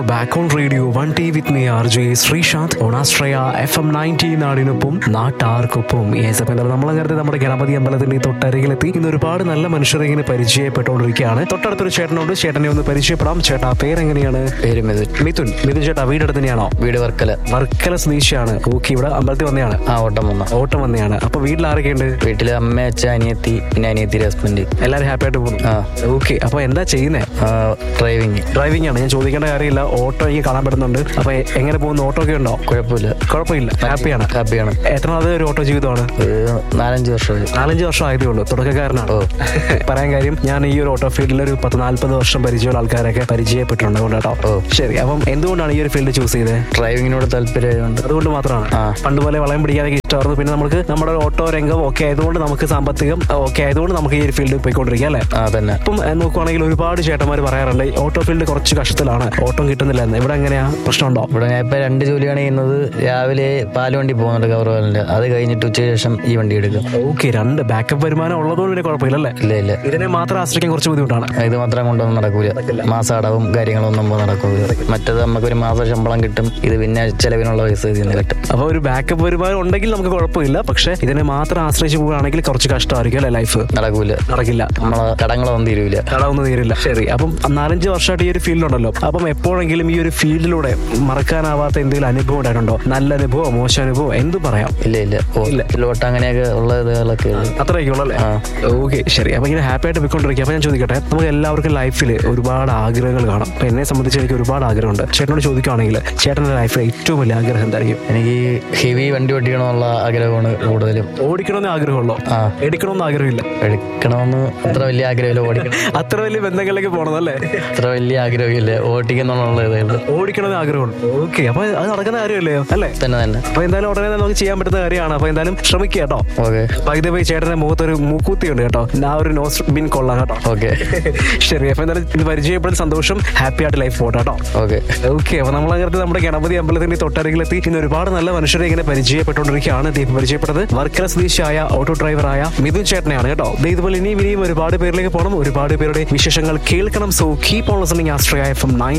Back on radio one T with me R J Sreesanth ഓണാശ്രയ F M ninety നാടിനൊപ്പം നാട്ടാർക്കൊപ്പം yes അപ്പം എന്താ നമ്മൾ നേരത്തെ നമ്മുടെ ഗണപതി അമ്പലത്തിന്റെ ഈ തൊട്ടരികിലെത്തി ഇന്ന് ഒരുപാട് നല്ല മനുഷ്യരെ ഇങ്ങനെ പരിചയപ്പെട്ടുകൊണ്ടിരിക്കുകയാണ് തൊട്ടടുത്തൊരു ചേട്ടനോട് ചേട്ടനെ ഒന്ന് പരിചയപ്പെടാം ചേട്ടാ പേരെങ്ങനെയാണ് പേര് മിഥുൻ മിഥുൻ മിഥുൻ ചേട്ടാ വീടടുത്ത് തന്നെയാണോ വീട് വർക്കല വർക്കല സ്വദേശിയാണ് ഓക്കെ ഇവിടെ അമ്പലത്തിൽ വന്നെയാണ് ആ ഓട്ടം വന്ന ഓട്ടം വന്നെയാണ് അപ്പൊ വീട്ടിൽ ആരൊക്കെയുണ്ട് വീട്ടില് അമ്മ അച്ഛൻ അനിയത്തി പിന്നെ അനിയത്തിയുടെ ഹസ്ബൻഡ് എല്ലാവരും ഹാപ്പി ആയിട്ട് പോകുന്നു ആ ഓക്കെ അപ്പൊ എന്താ ചെയ്യുന്നേ ഡ്രൈവിങ് ഡ്രൈവിംഗ് ആണ് ഞാൻ ചോദിക്കേണ്ട കാര്യമില്ല ഓട്ടോ എനിക്ക് കാണാൻ പറ്റുന്നുണ്ട് അപ്പൊ എ- എങ്ങനെ പോകുന്നു ഓട്ടോ ഒക്കെ ഉണ്ടോ കുഴപ്പമില്ല കുഴപ്പമില്ല ഹാപ്പിയാണ് ഹാപ്പിയാണ് എത്ര നാളത്തെ ഒരു ഓട്ടോ ജീവിതമാണ് ഒരു നാലഞ്ച് വർഷമായി നാലഞ്ച് വർഷം ആയതേ ഉള്ളൂ തുടക്കക്കാരനാണ് ഓ. പറയാൻ കാര്യം ഞാൻ ഈ ഒരു ഓട്ടോ ഫീൽഡിൽ ഒരു പത്ത് നാല്പത് വർഷം പരിചയമുള്ള ആൾക്കാരൊക്കെ പരിചയപ്പെട്ടിട്ടുണ്ട് അതുകൊണ്ട് കേട്ടോ ഓ. ശരി അപ്പം എന്തുകൊണ്ടാണ് ഈ ഒരു ഫീൽഡ് ചൂസ് ചെയ്തത് ഡ്രൈവിങ്ങിനോട് താല്പര്യമായതുകൊണ്ട് അതുകൊണ്ട് മാത്രമാണ് ആ. പണ്ട് പോലെ വളയം പിടിക്കാനൊക്കെ ഇഷ്ടമായിരുന്നു പിന്നെ നമുക്ക് നമ്മുടെ ഓട്ടോ രംഗം ഒക്കെ ആയതുകൊണ്ട് നമുക്ക് സാമ്പത്തികം ഒക്കെ ആയതുകൊണ്ട് നമുക്ക് ഈ ഒരു ഫീൽഡിൽ പോയിക്കൊണ്ടിരിക്കുക അല്ലേ ആ തന്നെ ഇപ്പം ഏഹ്, നോക്കുവാണെങ്കിൽ ഒരുപാട് ചേട്ടന്മാർ പറയാറുണ്ട് ഈ ഓട്ടോ ഫീൽഡ് കുറച്ച് കഷ്ടത്തിലാണ് ഓട്ടം കിട്ടുന്നില്ല എന്ന് ഇവിടെ എങ്ങനെയാ പ്രശ്നമുണ്ടോ ഇവിടെ ഞാൻ ഇപ്പൊ രണ്ട് ജോലിയാണ് ചെയ്യുന്നത് രാവിലെ പാല് വണ്ടി പോകുന്നുണ്ട് കവറുപാലിന്റെ അത് കഴിഞ്ഞിട്ട് ഉച്ച ശേഷം ഈ വണ്ടി എടുക്കും ഓക്കെ രണ്ട് ബാക്കപ്പ് വരുമാനം ഉള്ളതുകൊണ്ട് പിന്നെ കുഴപ്പമില്ല അല്ലേ ഇല്ല ഇല്ല ഇതിനെ മാത്രം ആശ്രയിക്കാൻ കുറച്ച് ബുദ്ധിമുട്ടാണ് ഇത് മാത്രം കൊണ്ടൊന്നും നടക്കൂല മാസ അടവും കാര്യങ്ങളൊന്നും നമുക്ക് നടക്കൂല മറ്റേത് നമുക്ക് ഒരു മാസം ശമ്പളം കിട്ടും ഇത് പിന്നെ ചെലവിനുള്ള പൈസ ഇതിൽ നിന്ന് കിട്ടും അപ്പൊ ഒരു ബാക്കപ്പ് വരുമാനം ഉണ്ടെങ്കിൽ നമുക്ക് കുഴപ്പമില്ല പക്ഷെ ഇതിനെ മാത്രം ആശ്രയിച്ച് പോവുകയാണെങ്കിൽ കുറച്ച് കഷ്ടമായിരിക്കും അല്ലേ ലൈഫ് നടക്കൂല നടക്കില്ല നമ്മളെ കടങ്ങളൊന്നും തീരൂല കടമൊന്നും തീരില്ല ശരി അപ്പം നാലഞ്ച് വർഷമായിട്ട് ഈ ഒരു ഫീൽഡിലുണ്ടല്ലോ അപ്പം എപ്പോഴെങ്കിലും ഈ ഒരു ഫീൽഡിലൂടെ മറക്കാനാവാത്ത എന്തെങ്കിലും അനുഭവം ഉണ്ടായിട്ടുണ്ടോ നല്ല അനുഭവം മോശം അനുഭവം എന്ത് പറയാം ഇല്ല ഇല്ല ലോട്ട് അങ്ങനെയൊക്കെ ഉള്ള ഇതുകളൊക്കെ ഉള്ളു അത്രയൊക്കെ ഉള്ളല്ലേ ആ. ഓക്കെ ശരി അപ്പൊ ഇങ്ങനെ ഹാപ്പി ആയിട്ട് പോയിക്കൊണ്ടിരിക്കുക അപ്പൊ ഞാൻ ചോദിക്കട്ടെ നമുക്ക് എല്ലാവർക്കും ലൈഫിൽ ഒരുപാട് ആഗ്രഹങ്ങൾ കാണാം അപ്പൊ എന്നെ സംബന്ധിച്ച് എനിക്ക് ഒരുപാട് ആഗ്രഹമുണ്ട് ചേട്ടനോട് ചോദിക്കുകയാണെങ്കിൽ ചേട്ടന്റെ ലൈഫിലെ ഏറ്റവും വലിയ ആഗ്രഹം എന്തായിരിക്കും എനിക്ക് ഹെവി വണ്ടി ഓടിക്കണമെന്നുള്ള ആഗ്രഹമാണ് കൂടുതലും ഓടിക്കണമെന്ന് ആഗ്രഹമുള്ളോ ആ. എടുക്കണമെന്ന് ആഗ്രഹമില്ല എടുക്കണമെന്ന് അത്ര വലിയ ആഗ്രഹമില്ല ഓടിക്കണം അത്ര വലിയ ബന്ധങ്ങളിലേക്ക് പോകണമെന്നല്ലേ അത്ര വലിയ ആഗ്രഹമില്ല ഓടിക്കുന്നുള്ള ഇതേ ഉള്ളൂ ഓടിക്കണമെന്ന് ആഗ്രഹമുണ്ട് ഓക്കെ അപ്പൊ അത് നടക്കുന്ന കാര്യമല്ലേ അല്ലേ തന്നെ തന്നെ അപ്പൊ എന്തായാലും ഉടനെ തന്നെ നമുക്ക് ചെയ്യാൻ പറ്റുന്ന കാര്യമാണ് അപ്പൊ എന്തായാലും ശ്രമിക്കുക കേട്ടോ ഓക്കെ പകുതി പോയി ചേട്ടന്റെ മുഖത്ത് ഒരു മൂക്കൂത്തി ഉണ്ട് കേട്ടോ ആ ഒരു നോസ് ബിൻ കൊള്ളാം കേട്ടോ ഓക്കെ ശരി അപ്പൊ എന്തായാലും ഇത് പരിചയപ്പെടാൻ സന്തോഷം ഹാപ്പി ആയിട്ട് ലൈഫ് പോട്ടെ കേട്ടോ ഓക്കെ ഓക്കെ അപ്പൊ നമ്മൾ അങ്ങനെ നമ്മുടെ ഗണപതി അമ്പലത്തിന്റെ തൊട്ടരികിലെത്തി ഇന്ന് ഒരുപാട് നല്ല മനുഷ്യരെ ഇങ്ങനെ പരിചയപ്പെട്ടുകൊണ്ടിരിക്കുകയാണ് ദീപ് പരിചയപ്പെട്ടത് വർക്കല സ്വദേശിയായ ഓട്ടോ ഡ്രൈവറായ മിഥുൻ ചേട്ടനെയാണ് കേട്ടോ ദേ ഇതുപോലെ ഇനിയും ഇനിയും ഒരുപാട് പേരിലേക്ക് പോകണം ഒരുപാട് പേരുടെ വിശേഷങ്ങൾ കേൾക്കണം സോ കീപ് ഓൺ ലിസണിംഗ് ആസ്ട്രയ എഫ് എം നയൻ